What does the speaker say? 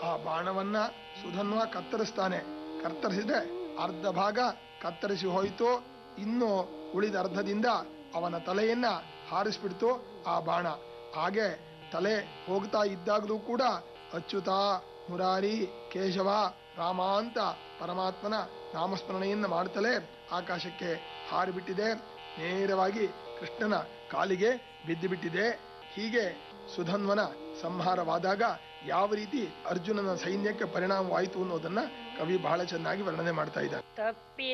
ಆ ಬಾಣವನ್ನ ಸುಧನ್ವ ಕತ್ತರಿಸ್ತಾನೆ ಕತ್ತರಿಸಿದ್ರೆ ಅರ್ಧ ಭಾಗ ಕತ್ತರಿಸಿ ಹೋಯಿತು ಇನ್ನು ಉಳಿದ ಅರ್ಧದಿಂದ ಅವನ ತಲೆಯನ್ನ ಹಾರಿಸ್ಬಿಡ್ತು ಆ ಬಾಣ ಹಾಗೆ ತಲೆ ಹೋಗ್ತಾ ಇದ್ದಾಗಲೂ ಕೂಡ ಅಚ್ಯುತ ಮುರಾರಿ ಕೇಶವ ರಾಮ ಅಂತ ಪರಮಾತ್ಮನ ನಾಮಸ್ಮರಣೆಯನ್ನ ಮಾಡ್ತಲೇ ಆಕಾಶಕ್ಕೆ ಹಾರಿಬಿಟ್ಟಿದೆ ನೇರವಾಗಿ ಕೃಷ್ಣನ ಕಾಲಿಗೆ ಬಿದ್ದು ಬಿಟ್ಟಿದೆ ಹೀಗೆ ಸುಧನ್ವನ ಸಂಹಾರವಾದಾಗ ಯಾವ ರೀತಿ ಅರ್ಜುನನ ಸೈನ್ಯಕ್ಕೆ ಪರಿಣಾಮವಾಯಿತು ಅನ್ನೋದನ್ನ ಕವಿ ಬಹಳ ಚೆನ್ನಾಗಿ ವರ್ಣನೆ ಮಾಡ್ತಾ ಇದ್ದಾರೆ ತಪ್ಪಿ